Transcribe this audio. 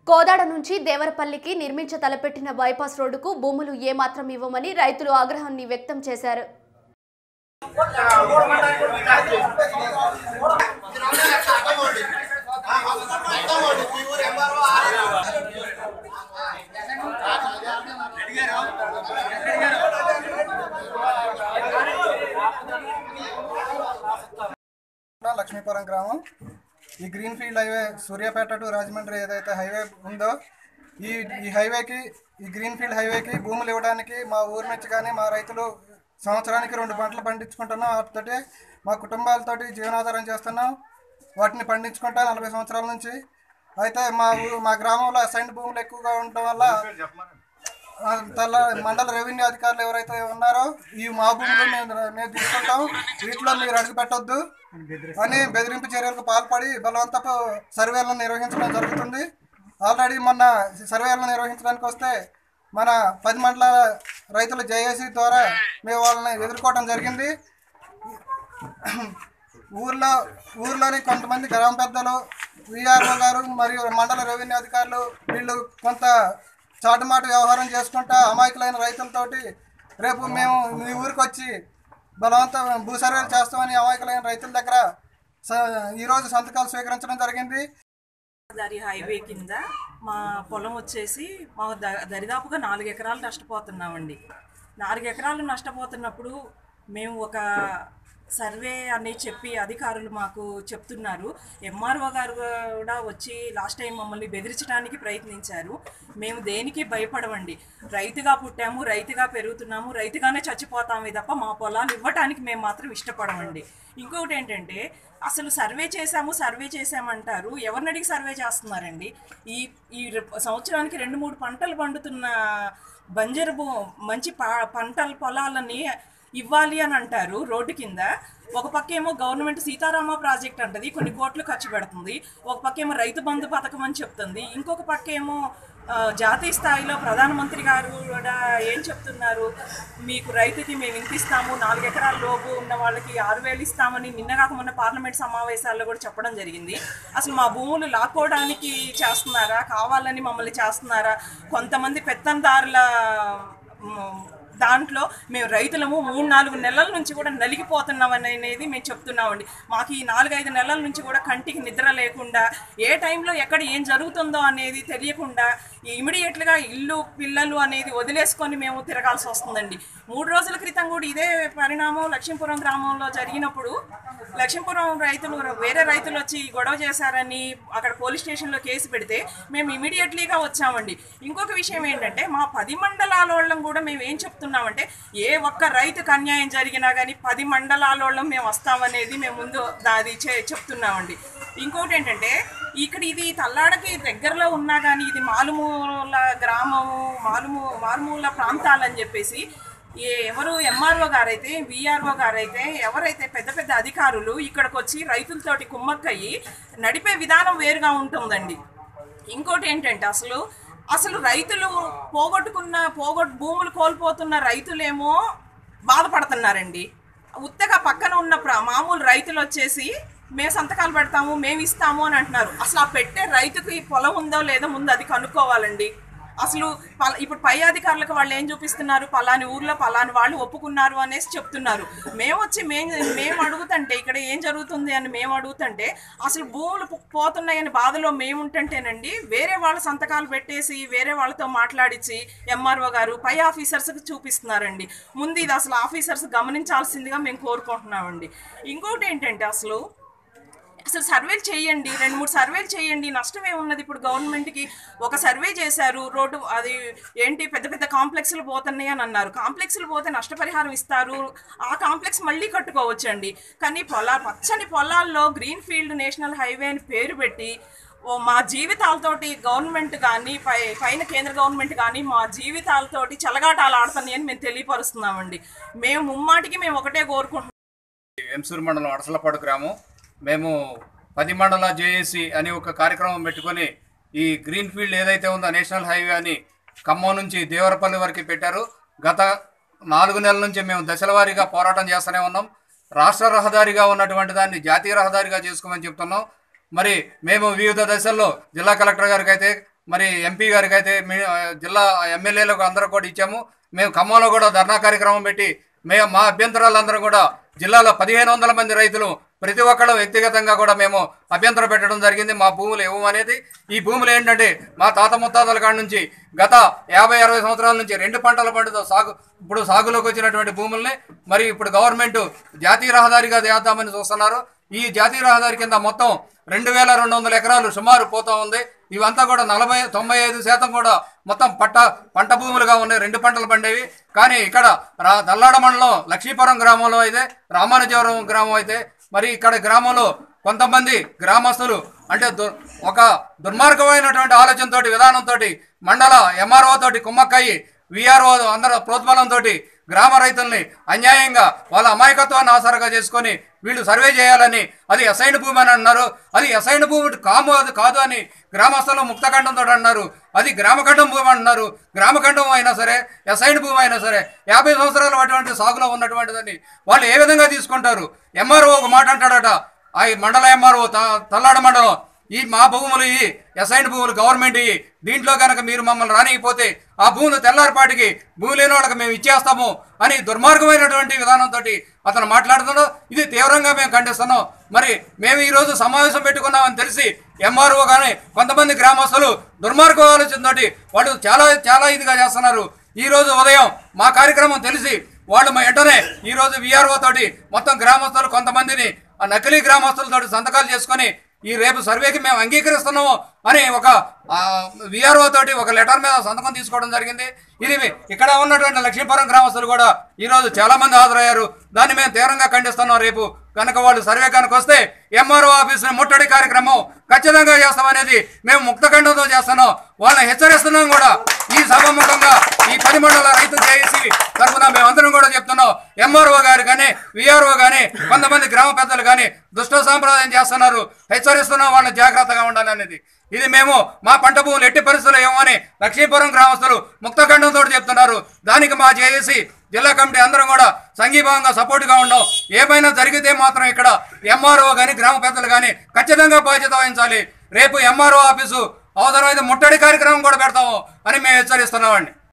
కోదాడ నుంచి దేవరపల్లికి నిర్మించ తలపెట్టిన బైపాస్ రోడ్డుకు భూములు ఏమాత్రం ఇవ్వమని రైతులు ఆగ్రహాన్ని వ్యక్తం చేశారు కూడా లక్ష్మీపురం గ్రామం ఈ green field highway Suryapet to Rajahmundry ఏదైతే హైవే ఉందో ఈ ఈ హైవేకి ఈ గ్రీన్ ఫీల్డ్ హైవేకి భూములు ఇవ్వడానికి మా ఊరి నుంచి కానీ మా రైతులు సంవత్సరానికి రెండు పంటలు పండించుకుంటున్నాం వాటితోటి మా కుటుంబాలతోటి జీవనాధారం చేస్తున్నాం వాటిని పండించుకుంటా నలభై సంవత్సరాల నుంచి అయితే మా ఊ మా గ్రామంలో అసైన్ భూములు ఎక్కువగా ఉండటం వల్ల ఆ, తెల్ల మండల రెవెన్యూ అధికారులు ఎవరైతే ఉన్నారో ఈ మా భూములు మేము మేము తీసుకుంటాం వీటిలో మీరు అడుగు పెట్టొద్దు అని బెదిరింపు చర్యలకు పాల్పడి బలవంతపు సర్వేలను నిర్వహించడం జరుగుతుంది ఆల్రెడీ మొన్న సర్వేలను నిర్వహించడానికి వస్తే మన పది మండల రైతుల జేఏసీ ద్వారా మేము వాళ్ళని ఎదుర్కోవడం జరిగింది ఊర్లో ఊర్లోని కొంతమంది గ్రామ పెద్దలు విఆర్ఓ గారు మరియు మండల రెవెన్యూ అధికారులు వీళ్ళు కొంత చాటుమాటు వ్యవహారం చేసుకుంటా అమాయకులైన రైతులతోటి రేపు మేము మీ ఊరికి వచ్చి బలవంత భూ సర్వేలు చేస్తామని అమాయకులైన రైతుల దగ్గర స- ఈరోజు సంతకాలు స్వీకరించడం జరిగింది దారి హైవే కింద మా పొలం వచ్చేసి మా ద- దరిదాపుగా నాలుగు ఎకరాలు నష్టపోతున్నామండి నాలుగు ఎకరాలు నష్టపోతున్నప్పుడు మేము ఒక సర్వే అని చెప్పి అధికారులు మాకు చెప్తున్నారు ఎంఆర్ఓ గారు కూడా వచ్చి లాస్ట్ టైం మమ్మల్ని బెదిరించడానికి ప్రయత్నించారు మేము దేనికి భయపడమండి రైతుగా పుట్టాము రైతుగా పెరుగుతున్నాము రైతుగానే చచ్చిపోతామే తప్ప మా పొలాలు ఇవ్వటానికి మేము మాత్రం ఇష్టపడమండి ఇంకొకటి ఏంటంటే అసలు సర్వే చేశాము సర్వే చేశామంటారు ఎవరిని అడిగి సర్వే చేస్తున్నారండి ఈ ఈ రె- సంవత్సరానికి రెండు మూడు పంటలు పండుతున్న బంజరు భూ మంచి ప- పంటల పొలాలని ఇవ్వాలి అని అంటారు రోడ్డు కింద ఒక పక్క ఏమో గవర్నమెంట్ సీతారామ ప్రాజెక్ట్ అంటది కొన్ని కోట్లు ఖర్చు పెడుతుంది ఒక పక్క ఏమో రైతు బంధు పథకం అని చెప్తుంది ఇంకొక పక్క ఏమో ఆ, జాతీయ స్థాయిలో ప్రధానమంత్రి గారు కూడా ఏం చెప్తున్నారు మీకు రైతుకి మేము ఇంత ఇస్తాము నాలుగు ఎకరాల లోపు ఉన్న వాళ్ళకి ఆరు వేలు ఇస్తామని నిన్న కాక మొన్న పార్లమెంట్ సమావేశాల్లో కూడా చెప్పడం జరిగింది అసలు మా భూములు లాక్కోవడానికి చేస్తున్నారా కావాలని మమ్మల్ని చేస్తున్నారా కొంతమంది పెత్తందారుల మ్, దాంట్లో మేము రైతులము మూడు నాలుగు నెలల నుంచి కూడా నలిగిపోతున్నాం అనేది మేము చెప్తున్నామండి మాకు ఈ నాలుగైదు నెలల నుంచి కూడా కంటికి నిద్ర లేకుండా ఏ టైంలో ఎక్కడ ఏం జరుగుతుందో అనేది తెలియకుండా ఇమీడియట్గా ఇల్లు పిల్లలు అనేది వదిలేసుకొని మేము తిరగాల్సి వస్తుందండి మూడు రోజుల క్రితం కూడా ఇదే పరిణామం లక్ష్మీపురం గ్రామంలో జరిగినప్పుడు లక్ష్మీపురం రైతులు వేరే రైతులు వచ్చి గొడవ చేశారని అక్కడ పోలీస్ స్టేషన్లో కేసు పెడితే మేము ఇమీడియట్లీగా వచ్చామండి ఇంకొక విషయం ఏంటంటే మా పది మండలాల వాళ్ళం కూడా మేము ఏం చెప్తున్నామంటే ఏ ఒక్క రైతుకు అన్యాయం జరిగినా కానీ పది మండలాల వాళ్ళం మేము వస్తామనేది మేము ముందు అది చే- చెప్తున్నామండి ఇంకోటి ఏంటంటే ఇక్కడ ఇది తల్లాడకి దగ్గరలో ఉన్నా కానీ ఇది మారుమూల గ్రామము మారుమూ మారుమూల ప్రాంతాలని చెప్పేసి ఏ ఎవరు ఎంఆర్ఓ గారైతే విఆర్ఓ గారైతే ఎవరైతే పెద్ద పెద్ద అధికారులు ఇక్కడికి వచ్చి రైతులతోటి కుమ్మక్కయ్యి నడిపే విధానం వేరుగా ఉంటుందండి ఇంకోటి ఏంటంటే అసలు అసలు రైతులు పోగొట్టుకున్న పోగొట్టు భూములు కోల్పోతున్న రైతులేమో బాధపడుతున్నారండి ఉత్తగా పక్కన ఉన్న ప్ర- మామూలు రైతులు వచ్చేసి మేము సంతకాలు పెడతాము మేము ఇస్తాము అని అంటున్నారు అసలు ఆ పెట్టే రైతుకి పొలం ఉందో లేదో ముందు అది కనుక్కోవాలండి అసలు పల- ఇప్పుడు పై అధికారులకు వాళ్ళు ఏం చూపిస్తున్నారు పలాని ఊర్లో పలాని వాళ్ళు ఒప్పుకున్నారు అనేసి చెప్తున్నారు మేము వచ్చి మేము మేము అడుగుతుంటే ఇక్కడ ఏం జరుగుతుంది అని మేము అడుగుతుంటే అసలు భూములు పో- పోతున్నాయని బాధలో మేము ఉంటుంటేనండి వేరే వాళ్ళ సంతకాలు పెట్టేసి వేరే వాళ్ళతో మాట్లాడించి ఎంఆర్ఓ గారు పై ఆఫీసర్స్కి చూపిస్తున్నారండి ముందు ఇది అసలు ఆఫీసర్స్ గమనించాల్సిందిగా మేము కోరుకుంటున్నామండి ఇంకోటి ఏంటంటే అసలు అసలు సర్వేలు చేయండి రెండు మూడు సర్వేలు చేయండి నష్టం ఏమున్నది ఇప్పుడు గవర్నమెంట్కి ఒక సర్వే చేశారు రోడ్డు అది ఏంటి పెద్ద పెద్ద కాంప్లెక్స్లు పోతున్నాయి అని అన్నారు కాంప్లెక్స్లు పోతే నష్టపరిహారం ఇస్తారు ఆ కాంప్లెక్స్ మళ్ళీ కట్టుకోవచ్చండి కానీ పొలా పచ్చని పొలాల్లో గ్రీన్ ఫీల్డ్ నేషనల్ హైవే అని పేరు పెట్టి ఓ మా జీవితాలతోటి గవర్నమెంట్ కానీ పై పైన కేంద్ర గవర్నమెంట్ కానీ మా జీవితాలతోటి చెలగాటాలు ఆడుతున్నాయి అని మేము తెలియపరుస్తున్నామండి మేము ముమ్మాటికి మేము ఒకటే కోరుకుంటున్నాం ఎంసూరు మండలం అడసలపాడు గ్రామం మేము పది మండల జేఏసీ అని ఒక కార్యక్రమం పెట్టుకొని ఈ గ్రీన్ ఫీల్డ్ ఏదైతే ఉందో నేషనల్ హైవే అని ఖమ్మం నుంచి దేవరపల్లి వరకు పెట్టారు గత నాలుగు నెలల నుంచి మేము దశలవారీగా పోరాటం చేస్తూనే ఉన్నాం రాష్ట్ర రహదారిగా ఉన్నటువంటి దాన్ని జాతీయ రహదారిగా చేసుకోమని చెప్తున్నాం మరి మేము వివిధ దశల్లో జిల్లా కలెక్టర్ గారికి అయితే మరి ఎంపీ గారికి అయితే మీ- జిల్లా ఎమ్మెల్యేలకు అందరూ కూడా ఇచ్చాము మేము ఖమ్మంలో కూడా ధర్నా కార్యక్రమం పెట్టి మేము మా అభ్యంతరాలందరం కూడా జిల్లాలో పదిహేను వందల మంది రైతులు ప్రతి ఒక్కళ్ళు వ్యక్తిగతంగా కూడా మేము అభ్యంతరం పెట్టడం జరిగింది మా భూములు ఇవ్వమనేది ఈ భూములు ఏంటంటే మా తాత ముత్తాతల కాడ నుంచి గత యాభై అరవై సంవత్సరాల నుంచి రెండు పంటల పంటతో సాగు ఇప్పుడు సాగులోకి వచ్చినటువంటి భూముల్ని మరి ఇప్పుడు గవర్నమెంట్ జాతీయ రహదారిగా చేద్దామని చూస్తున్నారు ఈ జాతీయ రహదారి కింద మొత్తం రెండు వేల రెండు వందల ఎకరాలు సుమారు పోతా ఉంది ఇవంతా కూడా నలభై తొంభై ఐదు శాతం కూడా మొత్తం పట్ట పంట భూములుగా ఉన్నాయి రెండు పంటలు పండేవి కానీ ఇక్కడ రా దల్లాడ మండలం లక్ష్మీపురం గ్రామంలో అయితే రామానుజవరం గ్రామం అయితే మరి ఇక్కడ గ్రామంలో కొంతమంది గ్రామస్తులు అంటే దు- ఒక దుర్మార్గమైనటువంటి ఆలోచనతోటి విధానంతో మండల ఎంఆర్ఓ తోటి కుమ్మక్కయ్యి విఆర్ఓ అందరూ ప్రోత్బలంతో గ్రామ రైతుల్ని అన్యాయంగా వాళ్ళ అమాయకత్వాన్ని ఆసరగా చేసుకొని వీళ్ళు సర్వే చేయాలని అది అసైన్ భూమి అని అన్నారు అది అసైన్ భూమి కాము అది కాదు అని గ్రామస్తులు ముక్తఖండంతో అన్నారు అది గ్రామఖండం భూమి అంటున్నారు గ్రామఖండం అయినా సరే అసైన్ భూమి అయినా సరే యాభై సంవత్సరాలు అటువంటి సాగులో ఉన్నటువంటిదని వాళ్ళు ఏ విధంగా తీసుకుంటారు ఎంఆర్ఓ ఒక మాట అంటాడట ఆ మండల ఎంఆర్ఓ తల్లాడ మండలం ఈ మా భూములు ఈ ఎస్ఐన్ భూములు గవర్నమెంట్ ఇవి దీంట్లో కనుక మీరు మమ్మల్ని రానికపోతే ఆ భూములు తెల్లారిపాటికి భూమి లేని వాళ్ళకి మేము ఇచ్చేస్తాము అని దుర్మార్గమైనటువంటి విధానంతో అతను మాట్లాడుతున్నాడు ఇది తీవ్రంగా మేము ఖండిస్తున్నాం మరి మేము ఈ రోజు సమావేశం పెట్టుకున్నామని తెలిసి ఎంఆర్ఓ కానీ కొంతమంది గ్రామస్తులు దుర్మార్గ ఆలోచనతోటి వాళ్ళు చాలా చాలా ఇదిగా చేస్తున్నారు ఈ రోజు ఉదయం మా కార్యక్రమం తెలిసి వాళ్ళు మా వెంటనే ఈ రోజు విఆర్ఓ తోటి మొత్తం గ్రామస్తులు కొంతమందిని ఆ నకిలీ గ్రామస్తులతో సంతకాలు చేసుకొని ఈ రేపు సర్వేకి మేము అంగీకరిస్తున్నాము అని ఒక విఆర్ఓ తోటి ఒక లెటర్ మీద సంతకం తీసుకోవడం జరిగింది ఇది ఇక్కడ ఉన్నటువంటి లక్ష్మీపురం గ్రామస్తులు కూడా ఈరోజు చాలా మంది హాజరయ్యారు దాన్ని మేము తీవ్రంగా ఖండిస్తున్నాం రేపు కనుక వాళ్ళు సర్వే కనుక వస్తే ఎంఆర్ఓ ఆఫీస్ ముట్టడి కార్యక్రమం ఖచ్చితంగా చేస్తామనేది మేము ముక్తఖండంతో చేస్తున్నాం వాళ్ళని హెచ్చరిస్తున్నాం కూడా ఈ సభముఖంగా ఈ పది మండల రైతు చేసి తరఫున మేమందరం కూడా చెప్తున్నాం ఎంఆర్ఓ గారు కానీ విఆర్ఓ కానీ కొంతమంది గ్రామ పెద్దలు కానీ దుష్ట సాంప్రదాయం చేస్తున్నారు హెచ్చరిస్తున్నాం వాళ్ళని జాగ్రత్తగా ఉండాలి అనేది ఇది మేము మా పంట భూములు ఎట్టి పరిస్థితులు ఏమని లక్ష్మీపురం గ్రామస్తులు ముక్తఖండంతో చెప్తున్నారు దానికి మా జేఏసీ జిల్లా కమిటీ అందరం కూడా సంఘీభావంగా సపోర్ట్గా ఉన్నాం ఏమైనా జరిగితే మాత్రం ఇక్కడ ఎంఆర్ఓ కానీ గ్రామ పెద్దలు కానీ ఖచ్చితంగా బాధ్యత వహించాలి రేపు ఎంఆర్ఓ ఆఫీసు అవసరమైతే ముట్టడి కార్యక్రమం కూడా పెడతాము అని మేము హెచ్చరిస్తున్నామండి